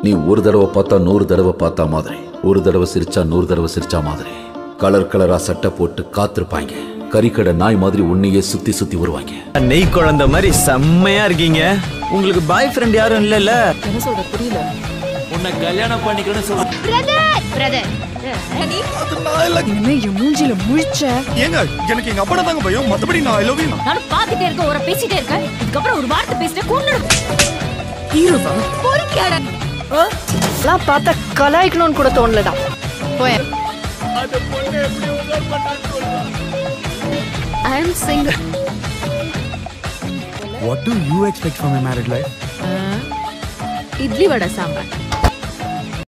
நீ ஒரு தடவை பார்த்தா நூறு தடவை பார்த்தா மாதிரி ஒரு தடவை சிரிச்சா நூறு தடவை சிரிச்சா மாதிரி கலர் கலரா சட்டை போட்டு காத்திருப்பாங்க கறிக்கடை நாய் மாதிரி உன்னையே சுத்தி சுத்தி வருவாங்க நெய் குழந்த மாதிரி செம்மையா இருக்கீங்க உங்களுக்கு பாய் ஃப்ரெண்ட் யாரும் இல்லைல்ல என்ன சொல்ற புரியல உன்னை கல்யாணம் பண்ணிக்கணும்னு சொல்ல பிரதர் பிரதர் இனிமே என் மூஞ்சில முழிச்ச ஏங்க எனக்கு எங்க அப்பா தாங்க பயம் மத்தபடி நான் ஐ லவ் யூ நானும் பாத்துட்டே இருக்க ஒரு பேசிட்டே இருக்கேன் இதுக்கப்புறம் ஒரு வார்த்தை பேசிட்டே கொண்டு ஹீரோவா பொறுக்கியாட எல்லாம் பார்த்தா கலாய்க்கணும்னு கூட தோணலடா போய் I am single what do you expect from my married life idli vada sambar